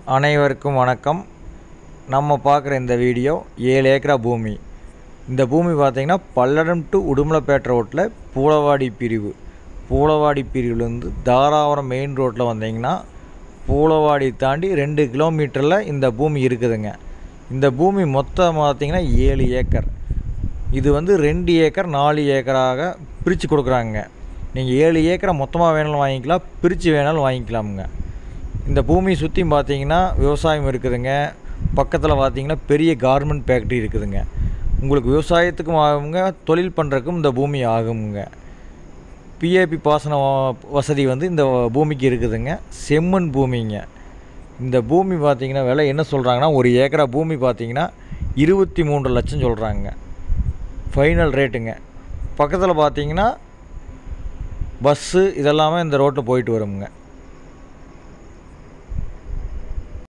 அனைவருக்கும் வணக்கம் நம்ம பார்க்குற இந்த வீடியோ ஏழு ஏக்கரா பூமி இந்த பூமி பார்த்திங்கன்னா பல்லடம் டு உடுமலைப்பேட்டை ரோட்டில் பூளவாடி பிரிவு பூளவாடி பிரிவுலேருந்து தாராபுரம் மெயின் ரோட்டில் வந்தீங்கன்னா பூளவாடி தாண்டி ரெண்டு கிலோமீட்டரில் இந்த பூமி இருக்குதுங்க இந்த பூமி மொத்தம் பார்த்திங்கன்னா ஏழு ஏக்கர் இது வந்து ரெண்டு ஏக்கர் நாலு ஏக்கராக பிரித்து கொடுக்குறாங்க நீங்கள் ஏழு ஏக்கரை மொத்தமாக வேணாலும் வாங்கிக்கலாம் பிரித்து வேணாலும் வாங்கிக்கலாமுங்க இந்த பூமியை சுற்றி பார்த்தீங்கன்னா விவசாயம் இருக்குதுங்க பக்கத்தில் பார்த்தீங்கன்னா பெரிய கார்மெண்ட் ஃபேக்ட்ரி இருக்குதுங்க உங்களுக்கு விவசாயத்துக்கும் ஆகுங்க தொழில் பண்ணுறதுக்கும் இந்த பூமி ஆகுங்க பிஏபி பாசன வ- வசதி வந்து இந்த பூமிக்கு இருக்குதுங்க செம்மண் பூமிங்க இந்த பூமி பார்த்தீங்கன்னா விலை என்ன சொல்கிறாங்கன்னா ஒரு ஏக்கரா பூமி பார்த்தீங்கன்னா இருபத்தி மூன்று லட்சம் சொல்கிறாங்க ஃபைனல் ரேட்டுங்க பக்கத்தில் பார்த்தீங்கன்னா பஸ்ஸு இதெல்லாமே இந்த ரோட்டில் போயிட்டு வருங்க